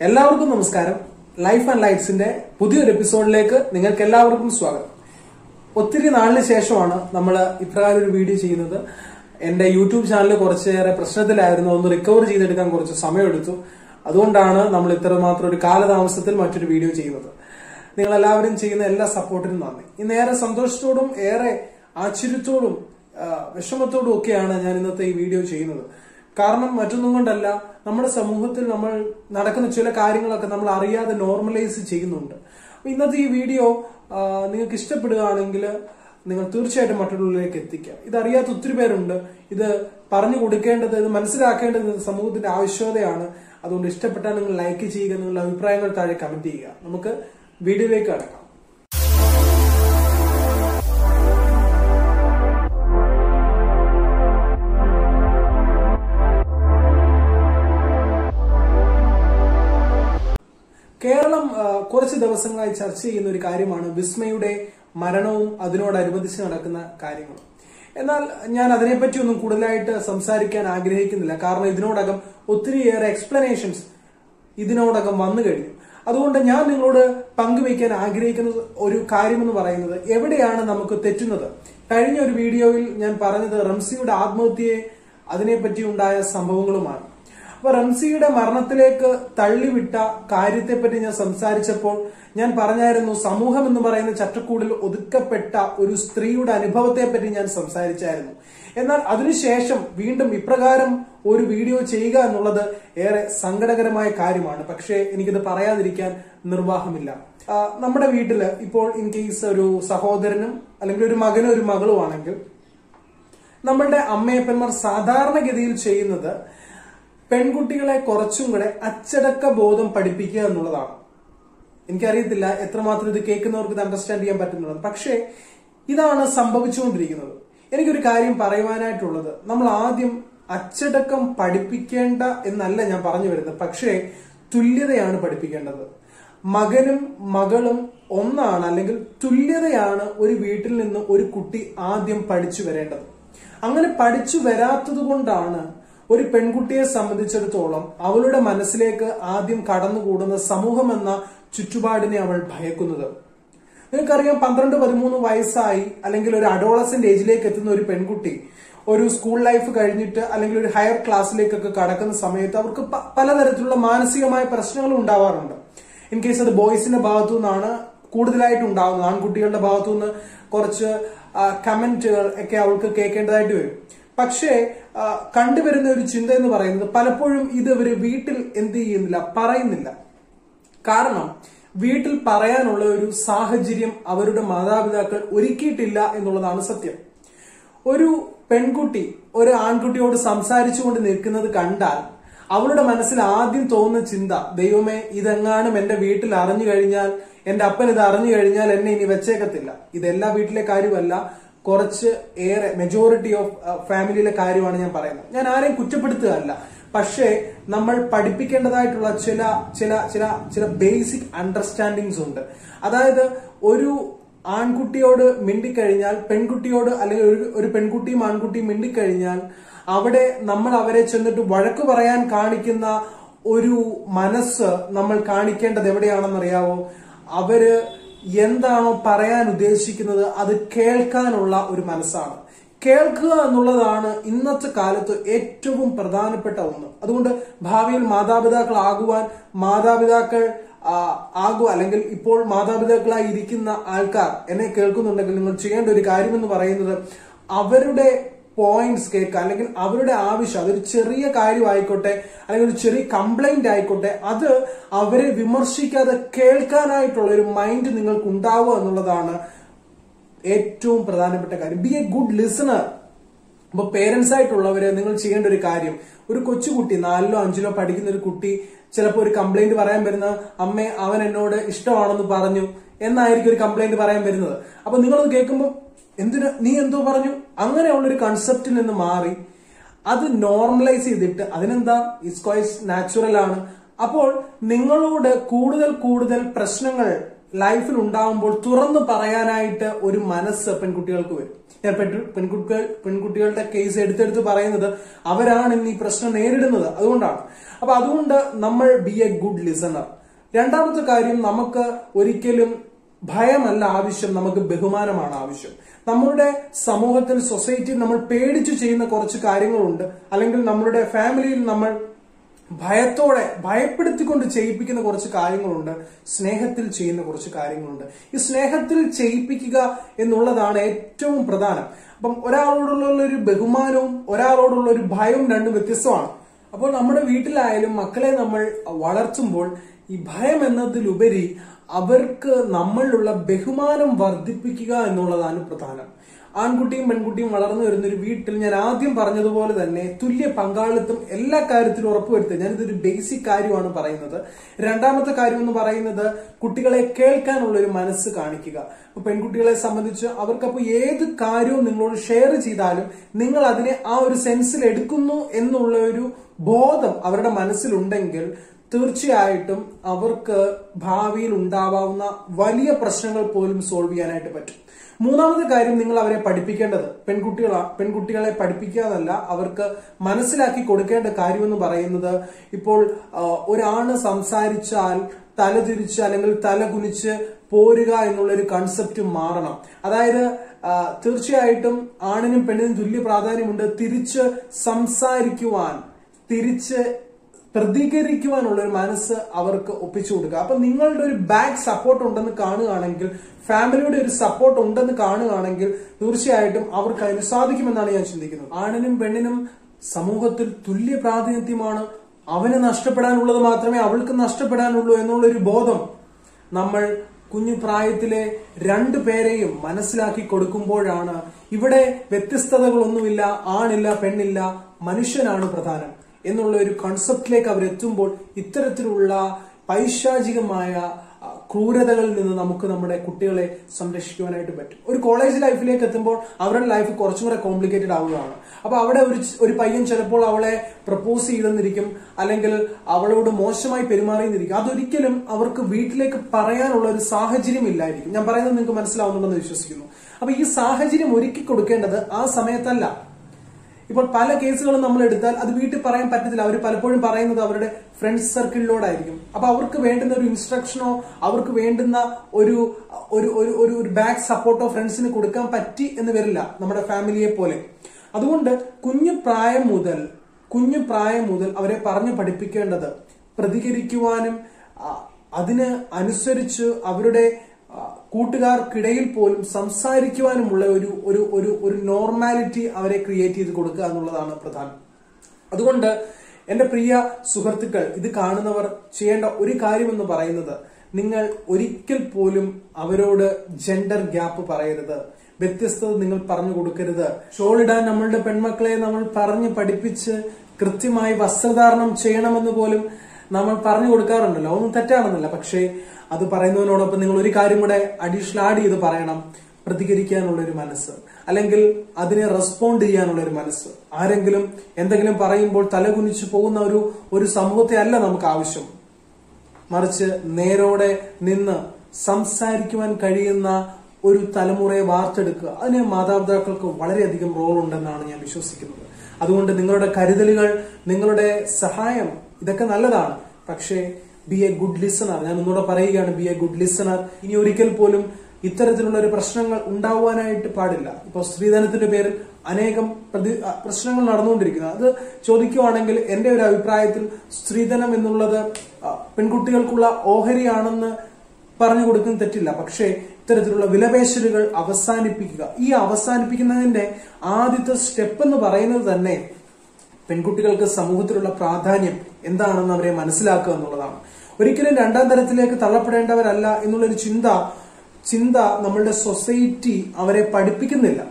എല്ലാവർക്കും നമസ്കാരം life and ലൈറ്റ്സിന്റെ പുതിയൊരു എപ്പിസോഡിലേക്ക് നിങ്ങൾക്ക് എല്ലാവർക്കും സ്വാഗതം ഒത്തിരി നാളിന് ശേഷമാണ് നമ്മൾ ഇപ്രകാരം ഒരു വീഡിയോ ചെയ്യുന്നത് എന്റെ യൂട്യൂബ് ചാനൽ കുറച്ചേറെ പ്രശ്നത്തിലായിരുന്നു ഒന്ന് റിക്കവർ ചെയ്തെടുക്കാൻ കുറച്ച് സമയമെടുത്തു അതുകൊണ്ടാണ് നമ്മൾ ഇത്രമാത്രം ഒരു കാലതാമസത്തിൽ മറ്റൊരു വീഡിയോ ചെയ്യുന്നത് നിങ്ങൾ എല്ലാവരും ചെയ്യുന്ന എല്ലാ സപ്പോർട്ടിനും നന്ദി ഇന്ന് ഏറെ സന്തോഷത്തോടും ഏറെ ആശ്ചര്യത്തോടും ആ, വിഷമത്തോടും ഒക്കെയാണ് ഞാൻ ഇന്നത്തെ ഈ വീഡിയോ ചെയ്യുന്നത് കാരണം മറ്റൊന്നും കൊണ്ടല്ല നമ്മുടെ സമൂഹത്തിൽ നമ്മൾ നടക്കുന്ന ചില കാര്യങ്ങളൊക്കെ നമ്മൾ അറിയാതെ നോർമലൈസ് ചെയ്യുന്നുണ്ട് അപ്പൊ ഇന്നത്തെ ഈ വീഡിയോ ആ, നിങ്ങൾക്ക് ഇഷ്ടപ്പെടുകയാണെങ്കിൽ നിങ്ങൾ തീർച്ചയായിട്ടും മറ്റുള്ളവരിലേക്ക് എത്തിക്കുക ഇതറിയാത്ത ഒത്തിരി പേരുണ്ട് ഇത് പറഞ്ഞു കൊടുക്കേണ്ടത് ഇത് മനസ്സിലാക്കേണ്ടത് ഇത് സമൂഹത്തിന്റെ ആവശ്യകതയാണ് അതുകൊണ്ട് ഇഷ്ടപ്പെട്ടാൽ നിങ്ങൾ ലൈക്ക് ചെയ്യുക നിങ്ങളുടെ അഭിപ്രായങ്ങൾ താഴെ കമന്റ് ചെയ്യുക നമുക്ക് വീഡിയോയിലേക്ക് കടക്കാം കേരളം ആ, കുറച്ച് ദിവസങ്ങളായി ചർച്ച ചെയ്യുന്ന ഒരു കാര്യമാണ് വിസ്മയുടെ മരണവും അതിനോടനുബന്ധിച്ച് നടക്കുന്ന കാര്യങ്ങളും എന്നാൽ ഞാൻ അതിനെപ്പറ്റി ഒന്നും കൂടുതലായിട്ട് സംസാരിക്കാൻ ആഗ്രഹിക്കുന്നില്ല കാരണം ഇതിനോടകം ഒത്തിരിയേറെ എക്സ്പ്ലനേഷൻസ് ഇതിനോടകം വന്നു കഴിഞ്ഞു അതുകൊണ്ട് ഞാൻ നിങ്ങളോട് പങ്കുവയ്ക്കാൻ ആഗ്രഹിക്കുന്ന ഒരു കാര്യമെന്ന് പറയുന്നത് എവിടെയാണ് നമുക്ക് തെറ്റുന്നത് കഴിഞ്ഞ ഒരു വീഡിയോയിൽ ഞാൻ പറഞ്ഞത് റംസിയുടെ ആത്മഹത്യയെ അതിനെപ്പറ്റി ഉണ്ടായ സംഭവങ്ങളുമാണ് അപ്പൊ റംസിയുടെ മരണത്തിലേക്ക് തള്ളിവിട്ട കാര്യത്തെപ്പറ്റി ഞാൻ സംസാരിച്ചപ്പോൾ ഞാൻ പറഞ്ഞായിരുന്നു സമൂഹം എന്ന് പറയുന്ന ചട്ടക്കൂടിൽ ഒതുക്കപ്പെട്ട ഒരു സ്ത്രീയുടെ അനുഭവത്തെ പറ്റി ഞാൻ സംസാരിച്ചായിരുന്നു എന്നാൽ അതിനുശേഷം വീണ്ടും ഇപ്രകാരം ഒരു വീഡിയോ ചെയ്യുക എന്നുള്ളത് ഏറെ സങ്കടകരമായ കാര്യമാണ് പക്ഷേ എനിക്കിത് പറയാതിരിക്കാൻ നിർവാഹമില്ല ആ, നമ്മുടെ വീട്ടില് ഇപ്പോൾ ഇൻ കേസ് ഒരു സഹോദരനും അല്ലെങ്കിൽ ഒരു മകനും ഒരു മകളുമാണെങ്കിൽ നമ്മളുടെ അമ്മയപ്പന്മാർ സാധാരണഗതിയിൽ ചെയ്യുന്നത് പെൺകുട്ടികളെ കുറച്ചും കൂടെ അച്ചടക്ക ബോധം പഠിപ്പിക്കുക എന്നുള്ളതാണ് എനിക്കറിയത്തില്ല എത്രമാത്രം ഇത് കേൾക്കുന്നവർക്ക് ഇത് അണ്ടർസ്റ്റാൻഡ് ചെയ്യാൻ പറ്റുന്നുള്ളത് പക്ഷേ ഇതാണ് സംഭവിച്ചുകൊണ്ടിരിക്കുന്നത് എനിക്കൊരു കാര്യം പറയുവാനായിട്ടുള്ളത് നമ്മൾ ആദ്യം അച്ചടക്കം പഠിപ്പിക്കേണ്ട എന്നല്ല ഞാൻ പറഞ്ഞു വരുന്നത് പക്ഷേ തുല്യതയാണ് പഠിപ്പിക്കേണ്ടത് മകനും മകളും ഒന്നാണ് അല്ലെങ്കിൽ തുല്യതയാണ് ഒരു വീട്ടിൽ നിന്ന് ഒരു കുട്ടി ആദ്യം പഠിച്ചു വരേണ്ടത് അങ്ങനെ പഠിച്ചു വരാത്തത് കൊണ്ടാണ് ഒരു പെൺകുട്ടിയെ സംബന്ധിച്ചിടത്തോളം അവളുടെ മനസ്സിലേക്ക് ആദ്യം കടന്നുകൂടുന്ന സമൂഹം എന്ന ചുറ്റുപാടിനെ അവൾ ഭയക്കുന്നത് നിങ്ങൾക്കറിയാം പന്ത്രണ്ട് പതിമൂന്ന് വയസ്സായി അല്ലെങ്കിൽ ഒരു അഡോളസന്റ് ഏജിലേക്ക് എത്തുന്ന ഒരു പെൺകുട്ടി ഒരു സ്കൂൾ ലൈഫ് കഴിഞ്ഞിട്ട് അല്ലെങ്കിൽ ഒരു ഹയർ ക്ലാസ്സിലേക്കൊക്കെ കടക്കുന്ന സമയത്ത് അവർക്ക് പ- പലതരത്തിലുള്ള മാനസികമായ പ്രശ്നങ്ങൾ ഉണ്ടാവാറുണ്ട് ഇൻ കേസ് അത് ബോയ്സിന്റെ ഭാഗത്തു നിന്നാണ് കൂടുതലായിട്ട് ഉണ്ടാകുന്നത് ആൺകുട്ടികളുടെ ഭാഗത്തു നിന്ന് കുറച്ച് കമന്റുകൾ ഒക്കെ അവൾക്ക് കേൾക്കേണ്ടതായിട്ട് വരും പക്ഷേ ആ, കണ്ടുവരുന്ന ഒരു ചിന്ത എന്ന് പറയുന്നത് പലപ്പോഴും ഇത് ഇവര് വീട്ടിൽ എന്ത് ചെയ്യുന്നില്ല പറയുന്നില്ല കാരണം വീട്ടിൽ പറയാനുള്ള ഒരു സാഹചര്യം അവരുടെ മാതാപിതാക്കൾ ഒരുക്കിയിട്ടില്ല എന്നുള്ളതാണ് സത്യം ഒരു പെൺകുട്ടി ഒരു ആൺകുട്ടിയോട് സംസാരിച്ചുകൊണ്ട് നിൽക്കുന്നത് കണ്ടാൽ അവളുടെ മനസ്സിൽ ആദ്യം തോന്നുന്ന ചിന്ത ദൈവമേ ഇതെങ്ങാനും എന്റെ വീട്ടിൽ അറിഞ്ഞു കഴിഞ്ഞാൽ എന്റെ അപ്പൻ ഇത് അറിഞ്ഞു കഴിഞ്ഞാൽ എന്നെ ഇനി വെച്ചേക്കത്തില്ല ഇതെല്ലാ വീട്ടിലെ കാര്യമല്ല കുറച്ച് ഏറെ മെജോറിറ്റി ഓഫ് ഫാമിലിയിലെ കാര്യമാണ് ഞാൻ പറയുന്നത് ഞാൻ ആരെയും കുറ്റപ്പെടുത്തുകയല്ല പക്ഷേ നമ്മൾ പഠിപ്പിക്കേണ്ടതായിട്ടുള്ള ചില ചില ചില ചില ബേസിക് അണ്ടർസ്റ്റാൻഡിങ്സ് ഉണ്ട് അതായത് ഒരു ആൺകുട്ടിയോട് മിണ്ടിക്കഴിഞ്ഞാൽ പെൺകുട്ടിയോട് അല്ലെങ്കിൽ ഒരു ഒരു പെൺകുട്ടിയും ആൺകുട്ടിയും മിണ്ടിക്കഴിഞ്ഞാൽ അവിടെ നമ്മൾ അവരെ ചെന്നിട്ട് വഴക്ക് പറയാൻ കാണിക്കുന്ന ഒരു മനസ്സ് നമ്മൾ കാണിക്കേണ്ടത് എവിടെയാണെന്നറിയാവോ അവര് എന്താണോ പറയാൻ ഉദ്ദേശിക്കുന്നത് അത് കേൾക്കാനുള്ള ഒരു മനസ്സാണ് കേൾക്കുക എന്നുള്ളതാണ് ഇന്നത്തെ കാലത്ത് ഏറ്റവും പ്രധാനപ്പെട്ട ഒന്ന് അതുകൊണ്ട് ഭാവിയിൽ മാതാപിതാക്കളാകുവാൻ മാതാപിതാക്കൾ ആ, ആകുക അല്ലെങ്കിൽ ഇപ്പോൾ മാതാപിതാക്കളായി ഇരിക്കുന്ന ആൾക്കാർ എന്നെ കേൾക്കുന്നുണ്ടെങ്കിൽ നിങ്ങൾ ചെയ്യേണ്ട ഒരു കാര്യമെന്ന് പറയുന്നത് അവരുടെ പോയിന്റ്സ് കേൾക്കുക അല്ലെങ്കിൽ അവരുടെ ആവശ്യം അതൊരു ചെറിയ കാര്യമായിക്കോട്ടെ അല്ലെങ്കിൽ ഒരു ചെറിയ കംപ്ലൈന്റ് ആയിക്കോട്ടെ അത് അവരെ വിമർശിക്കാതെ കേൾക്കാനായിട്ടുള്ള ഒരു മൈൻഡ് നിങ്ങൾക്ക് ഉണ്ടാവുക എന്നുള്ളതാണ് ഏറ്റവും പ്രധാനപ്പെട്ട കാര്യം ബി എ ഗുഡ് ലിസണർ അപ്പൊ പേരൻസ് ആയിട്ടുള്ളവര് നിങ്ങൾ ചെയ്യേണ്ട ഒരു കാര്യം ഒരു കൊച്ചുകുട്ടി നാലിലോ അഞ്ചിലോ പഠിക്കുന്ന ഒരു കുട്ടി ചിലപ്പോൾ ഒരു കംപ്ലൈന്റ് പറയാൻ വരുന്ന അമ്മേ അവൻ എന്നോട് ഇഷ്ടമാണെന്ന് പറഞ്ഞു എന്നായിരിക്കും ഒരു കംപ്ലൈന്റ് പറയാൻ വരുന്നത് അപ്പൊ നിങ്ങളത് കേൾക്കുമ്പോൾ എന്തിനു നീ എന്തോ പറഞ്ഞു അങ്ങനെയുള്ള ഒരു കൺസെപ്റ്റിൽ നിന്ന് മാറി അത് നോർമലൈസ് ചെയ്തിട്ട് അതിനെന്താ ഇറ്റ്സ് ക്വൈസ് നാച്ചുറൽ ആണ് അപ്പോൾ നിങ്ങളോട് കൂടുതൽ കൂടുതൽ പ്രശ്നങ്ങൾ ലൈഫിൽ ഉണ്ടാവുമ്പോൾ തുറന്നു പറയാനായിട്ട് ഒരു മനസ്സ് പെൺകുട്ടികൾക്ക് വരും ഞാൻ പെൺ- പെൺകുട്ടികൾ പെൺകുട്ടികളുടെ കേസ് എടുത്തെടുത്ത് പറയുന്നത് അവരാണ് ഇന്ന് ഈ പ്രശ്നം നേരിടുന്നത് അതുകൊണ്ടാണ് അപ്പൊ അതുകൊണ്ട് നമ്മൾ ബി എ ഗുഡ് ലിസണർ രണ്ടാമത്തെ കാര്യം നമുക്ക് ഒരിക്കലും ഭയമല്ല ആവശ്യം നമുക്ക് ബഹുമാനമാണ് ആവശ്യം നമ്മളുടെ സമൂഹത്തിൽ സൊസൈറ്റിയിൽ നമ്മൾ പേടിച്ചു ചെയ്യുന്ന കുറച്ച് കാര്യങ്ങളുണ്ട് അല്ലെങ്കിൽ നമ്മളുടെ ഫാമിലിയിൽ നമ്മൾ ഭയത്തോടെ ഭയപ്പെടുത്തിക്കൊണ്ട് ചെയ്യിപ്പിക്കുന്ന കുറച്ച് കാര്യങ്ങളുണ്ട് സ്നേഹത്തിൽ ചെയ്യുന്ന കുറച്ച് കാര്യങ്ങളുണ്ട് ഈ സ്നേഹത്തിൽ ചെയ്യിപ്പിക്കുക എന്നുള്ളതാണ് ഏറ്റവും പ്രധാനം അപ്പം ഒരാളോടുള്ള ഒരു ബഹുമാനവും ഒരാളോടുള്ള ഒരു ഭയവും രണ്ടും വ്യത്യസ്തമാണ് അപ്പോൾ നമ്മുടെ വീട്ടിലായാലും മക്കളെ നമ്മൾ വളർത്തുമ്പോൾ ഈ ഭയം എന്നതിലുപരി അവർക്ക് നമ്മളിലുള്ള ബഹുമാനം വർദ്ധിപ്പിക്കുക എന്നുള്ളതാണ് പ്രധാനം ആൺകുട്ടിയും പെൺകുട്ടിയും വളർന്നു വരുന്ന ഒരു വീട്ടിൽ ഞാൻ ആദ്യം പറഞ്ഞതുപോലെ തന്നെ തുല്യ പങ്കാളിത്തം എല്ലാ കാര്യത്തിലും ഉറപ്പുവരുത്തുക ഞാനിതൊരു ബേസിക് കാര്യമാണ് പറയുന്നത് രണ്ടാമത്തെ കാര്യം എന്ന് പറയുന്നത് കുട്ടികളെ കേൾക്കാനുള്ള ഒരു മനസ്സ് കാണിക്കുക അപ്പൊ പെൺകുട്ടികളെ സംബന്ധിച്ച് അവർക്കപ്പോൾ ഏത് കാര്യവും നിങ്ങളോട് ഷെയർ ചെയ്താലും നിങ്ങൾ അതിനെ ആ ഒരു സെൻസിൽ എടുക്കുന്നു എന്നുള്ള ഒരു ബോധം അവരുടെ മനസ്സിലുണ്ടെങ്കിൽ തീർച്ചയായിട്ടും അവർക്ക് ഭാവിയിൽ ഉണ്ടാവാവുന്ന വലിയ പ്രശ്നങ്ങൾ പോലും സോൾവ് ചെയ്യാനായിട്ട് പറ്റും മൂന്നാമത്തെ കാര്യം നിങ്ങൾ അവരെ പഠിപ്പിക്കേണ്ടത് പെൺകുട്ടികൾ പെൺകുട്ടികളെ പഠിപ്പിക്കാതല്ല അവർക്ക് മനസ്സിലാക്കി കൊടുക്കേണ്ട കാര്യം എന്ന് പറയുന്നത് ഇപ്പോൾ ആ, ഒരാണ് സംസാരിച്ചാൽ തല തിരിച്ച് അല്ലെങ്കിൽ തല കുനിച്ച് പോരുക എന്നുള്ള ഒരു കൺസെപ്റ്റ് മാറണം അതായത് ആ, തീർച്ചയായിട്ടും ആണിനും പെണ്ണിനും തുല്യ പ്രാധാന്യമുണ്ട് തിരിച്ച് സംസാരിക്കുവാൻ തിരിച്ച് പ്രതികരിക്കുവാനുള്ള ഒരു മനസ്സ് അവർക്ക് ഒപ്പിച്ചു കൊടുക്കുക അപ്പൊ നിങ്ങളുടെ ഒരു ബാക്ക് സപ്പോർട്ട് ഉണ്ടെന്ന് കാണുകയാണെങ്കിൽ ഫാമിലിയുടെ ഒരു സപ്പോർട്ട് ഉണ്ടെന്ന് കാണുകയാണെങ്കിൽ തീർച്ചയായിട്ടും അവർക്ക് അതിന് സാധിക്കുമെന്നാണ് ഞാൻ ചിന്തിക്കുന്നത് ആണിനും പെണ്ണിനും സമൂഹത്തിൽ തുല്യ പ്രാതിനിധ്യമാണ് അവന് നഷ്ടപ്പെടാനുള്ളത് മാത്രമേ അവൾക്ക് നഷ്ടപ്പെടാനുള്ളൂ എന്നുള്ളൊരു ബോധം നമ്മൾ കുഞ്ഞു പ്രായത്തിലെ രണ്ടു പേരെയും മനസ്സിലാക്കി കൊടുക്കുമ്പോഴാണ് ഇവിടെ വ്യത്യസ്തതകളൊന്നുമില്ല ആണില്ല പെണ്ണില്ല മനുഷ്യനാണ് പ്രധാനം എന്നുള്ള ഒരു കോൺസെപ്റ്റിലേക്ക് അവരെത്തുമ്പോൾ ഇത്തരത്തിലുള്ള പൈശാചികമായ ആ, ക്രൂരതകളിൽ നിന്ന് നമുക്ക് നമ്മുടെ കുട്ടികളെ സംരക്ഷിക്കുവാനായിട്ട് പറ്റും ഒരു കോളേജ് ലൈഫിലേക്ക് എത്തുമ്പോൾ അവരുടെ ലൈഫ് കുറച്ചും കൂടെ കോംപ്ലിക്കേറ്റഡ് ആവുകയാണ് അപ്പൊ അവിടെ ഒരു ച- ഒരു പയ്യൻ ചിലപ്പോൾ അവളെ പ്രപ്പോസ് ചെയ്തെന്നിരിക്കും അല്ലെങ്കിൽ അവളോട് മോശമായി പെരുമാറിയെന്നിരിക്കും അതൊരിക്കലും അവർക്ക് വീട്ടിലേക്ക് പറയാനുള്ള ഒരു സാഹചര്യം ഇല്ലായിരിക്കും ഞാൻ പറയുന്നത് നിങ്ങൾക്ക് മനസ്സിലാവുന്നുണ്ടെന്ന് വിശ്വസിക്കുന്നു അപ്പൊ ഈ സാഹചര്യം ഒരുക്കി കൊടുക്കേണ്ടത് ആ സമയത്തല്ല ഇപ്പോൾ പല കേസുകളും നമ്മൾ എടുത്താൽ അത് വീട്ടിൽ പറയാൻ പറ്റത്തില്ല അവർ പലപ്പോഴും പറയുന്നത് അവരുടെ ഫ്രണ്ട്സ് സർക്കിളിലോടായിരിക്കും അപ്പൊ അവർക്ക് വേണ്ടുന്ന ഒരു ഇൻസ്ട്രക്ഷനോ അവർക്ക് വേണ്ടുന്ന ഒരു ഒരു ഒരു ഒരു ഒരു ബാക്ക് സപ്പോർട്ടോ ഫ്രണ്ട്സിന് കൊടുക്കാൻ പറ്റി എന്ന് വരില്ല നമ്മുടെ ഫാമിലിയെ പോലെ അതുകൊണ്ട് കുഞ്ഞു പ്രായം മുതൽ കുഞ്ഞു പ്രായം മുതൽ അവരെ പറഞ്ഞു പഠിപ്പിക്കേണ്ടത് പ്രതികരിക്കുവാനും ആ, അതിന് അനുസരിച്ച് അവരുടെ ആ, കൂട്ടുകാർക്കിടയിൽ പോലും സംസാരിക്കുവാനുമുള്ള ഒരു ഒരു ഒരു ഒരു നോർമാലിറ്റി അവരെ ക്രിയേറ്റ് ചെയ്ത് കൊടുക്കുക എന്നുള്ളതാണ് പ്രധാനം അതുകൊണ്ട് എന്റെ പ്രിയ സുഹൃത്തുക്കൾ ഇത് കാണുന്നവർ ചെയ്യേണ്ട ഒരു കാര്യം എന്ന് പറയുന്നത് നിങ്ങൾ ഒരിക്കൽ പോലും അവരോട് ജെൻഡർ ഗ്യാപ്പ് പറയരുത് വ്യത്യസ്തത നിങ്ങൾ പറഞ്ഞു കൊടുക്കരുത് ഷോൾ ഇടാൻ നമ്മളുടെ പെൺമക്കളെ നമ്മൾ പറഞ്ഞ് പഠിപ്പിച്ച് കൃത്യമായി വസ്ത്രധാരണം ചെയ്യണമെന്ന് പോലും നമ്മൾ പറഞ്ഞു കൊടുക്കാറുണ്ടല്ലോ ഒന്നും തെറ്റാണെന്നല്ല പക്ഷേ അത് പറയുന്നതിനോടൊപ്പം നിങ്ങൾ ഒരു കാര്യം കൂടെ അഡീഷണൽ ആഡ് ചെയ്ത് പറയണം പ്രതികരിക്കാനുള്ള ഒരു മനസ്സ് അല്ലെങ്കിൽ അതിനെ റെസ്പോണ്ട് ചെയ്യാനുള്ള ഒരു മനസ്സ് ആരെങ്കിലും എന്തെങ്കിലും പറയുമ്പോൾ തലകുനിച്ചു പോകുന്ന ഒരു ഒരു സമൂഹത്തെ അല്ല നമുക്ക് ആവശ്യം മറിച്ച് നേരോടെ നിന്ന് സംസാരിക്കുവാൻ കഴിയുന്ന ഒരു തലമുറയെ വാർത്തെടുക്കുക അതിന് മാതാപിതാക്കൾക്ക് വളരെയധികം റോൾ ഉണ്ടെന്നാണ് ഞാൻ വിശ്വസിക്കുന്നത് അതുകൊണ്ട് നിങ്ങളുടെ കരുതലുകൾ നിങ്ങളുടെ സഹായം ഇതൊക്കെ നല്ലതാണ് പക്ഷേ ബി എ ഗുഡ് ലിസണർ ഞാൻ ഒന്നുകൂടെ പറയുകയാണ് ബി എ ഗുഡ് ലിസണർ ഇനി ഒരിക്കൽ പോലും ഇത്തരത്തിലുള്ള ഒരു പ്രശ്നങ്ങൾ ഉണ്ടാവാനായിട്ട് പാടില്ല ഇപ്പോൾ സ്ത്രീധനത്തിന്റെ പേരിൽ അനേകം പ്രതി അ, പ്രശ്നങ്ങൾ നടന്നുകൊണ്ടിരിക്കുന്നു അത് ചോദിക്കുവാണെങ്കിൽ എന്റെ ഒരു അഭിപ്രായത്തിൽ സ്ത്രീധനം എന്നുള്ളത് അ, പെൺകുട്ടികൾക്കുള്ള ഓഹരിയാണെന്ന് പറഞ്ഞു കൊടുക്കുന്ന തെറ്റില്ല പക്ഷേ ഇത്തരത്തിലുള്ള വിലപേശലുകൾ അവസാനിപ്പിക്കുക ഈ അവസാനിപ്പിക്കുന്നതിന്റെ ആദ്യത്തെ സ്റ്റെപ്പ് എന്ന് പറയുന്നത് തന്നെ പെൺകുട്ടികൾക്ക് സമൂഹത്തിലുള്ള പ്രാധാന്യം എന്താണെന്ന് അവരെ മനസ്സിലാക്കുക എന്നുള്ളതാണ് ഒരിക്കലും രണ്ടാം തരത്തിലേക്ക് തള്ളപ്പെടേണ്ടവരല്ല എന്നുള്ളൊരു ചിന്ത ചിന്ത നമ്മളുടെ സൊസൈറ്റി അവരെ പഠിപ്പിക്കുന്നില്ല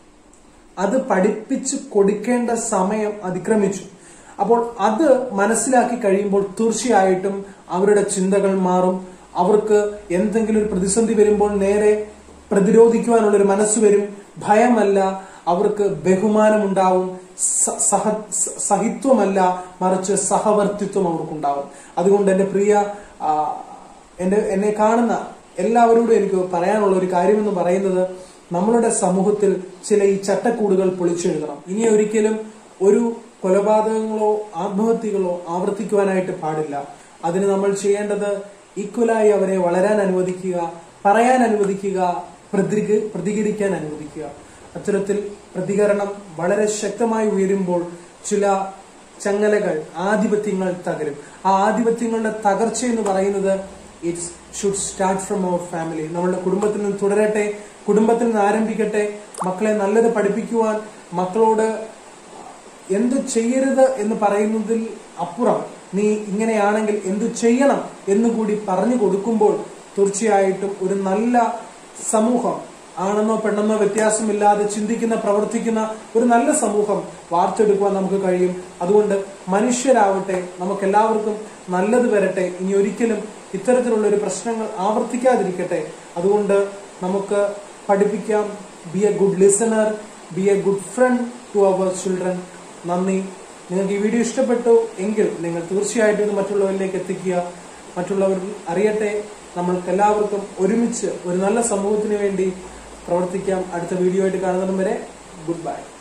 അത് പഠിപ്പിച്ചു കൊടുക്കേണ്ട സമയം അതിക്രമിച്ചു അപ്പോൾ അത് മനസ്സിലാക്കി കഴിയുമ്പോൾ തീർച്ചയായിട്ടും അവരുടെ ചിന്തകൾ മാറും അവർക്ക് എന്തെങ്കിലും ഒരു പ്രതിസന്ധി വരുമ്പോൾ നേരെ പ്രതിരോധിക്കുവാനുള്ള ഒരു മനസ്സ് വരും ഭയമല്ല അവർക്ക് ബഹുമാനമുണ്ടാവും സ- സഹ സ- സഹിത്വമല്ല മറിച്ച് സഹവർത്തിത്വം അവർക്കുണ്ടാവും അതുകൊണ്ട് എന്റെ പ്രിയ ആ, എന്റെ എന്നെ കാണുന്ന എല്ലാവരോടും എനിക്ക് പറയാനുള്ള ഒരു കാര്യമെന്ന് പറയുന്നത് നമ്മളുടെ സമൂഹത്തിൽ ചില ഈ ചട്ടക്കൂടുകൾ പൊളിച്ചെഴുതണം ഇനി ഒരിക്കലും ഒരു കൊലപാതകങ്ങളോ ആത്മഹത്യകളോ ആവർത്തിക്കുവാനായിട്ട് പാടില്ല അതിന് നമ്മൾ ചെയ്യേണ്ടത് ഈക്വലായി അവരെ വളരാൻ അനുവദിക്കുക പറയാൻ അനുവദിക്കുക പ്രതിക- പ്രതികരിക്കാൻ അനുവദിക്കുക അത്തരത്തിൽ പ്രതികരണം വളരെ ശക്തമായി ഉയരുമ്പോൾ ചില ചങ്ങലകൾ ആധിപത്യങ്ങൾ തകരും ആ ആധിപത്യങ്ങളുടെ തകർച്ച എന്ന് പറയുന്നത് it's should start from our family നമ്മളുടെ കുടുംബത്തിൽ നിന്ന് തുടരട്ടെ കുടുംബത്തിൽ നിന്ന് ആരംഭിക്കട്ടെ മക്കളെ നല്ലത് പഠിപ്പിക്കുവാൻ മക്കളോട് എന്തു ചെയ്യരുത് എന്ന് പറയുന്നതിൽ അപ്പുറം നീ ഇങ്ങനെയാണെങ്കിൽ എന്തു ചെയ്യണം എന്ന് കൂടി പറഞ്ഞു കൊടുക്കുമ്പോൾ തീർച്ചയായിട്ടും ഒരു നല്ല സമൂഹം ആണെന്നോ പെണ്ണെന്നോ വ്യത്യാസമില്ലാതെ ചിന്തിക്കുന്ന പ്രവർത്തിക്കുന്ന ഒരു നല്ല സമൂഹം വാർത്തെടുക്കുവാൻ നമുക്ക് കഴിയും അതുകൊണ്ട് മനുഷ്യരാവട്ടെ നമുക്ക് എല്ലാവർക്കും നല്ലത് വരട്ടെ ഇനി ഒരിക്കലും ഇത്തരത്തിലുള്ള ഒരു പ്രശ്നങ്ങൾ ആവർത്തിക്കാതിരിക്കട്ടെ അതുകൊണ്ട് നമുക്ക് പഠിപ്പിക്കാം be a good listener be a good friend to our children നന്ദി നിങ്ങൾക്ക് ഈ വീഡിയോ ഇഷ്ടപ്പെട്ടു എങ്കിൽ നിങ്ങൾ തീർച്ചയായിട്ടും ഇത് മറ്റുള്ളവരിലേക്ക് എത്തിക്കുക മറ്റുള്ളവർ അറിയട്ടെ നമ്മൾക്ക് എല്ലാവർക്കും ഒരുമിച്ച് ഒരു നല്ല സമൂഹത്തിന് വേണ്ടി പ്രവർത്തിക്കാം അടുത്ത വീഡിയോ ആയിട്ട് കാണുന്നതും വരെ ഗുഡ് ബൈ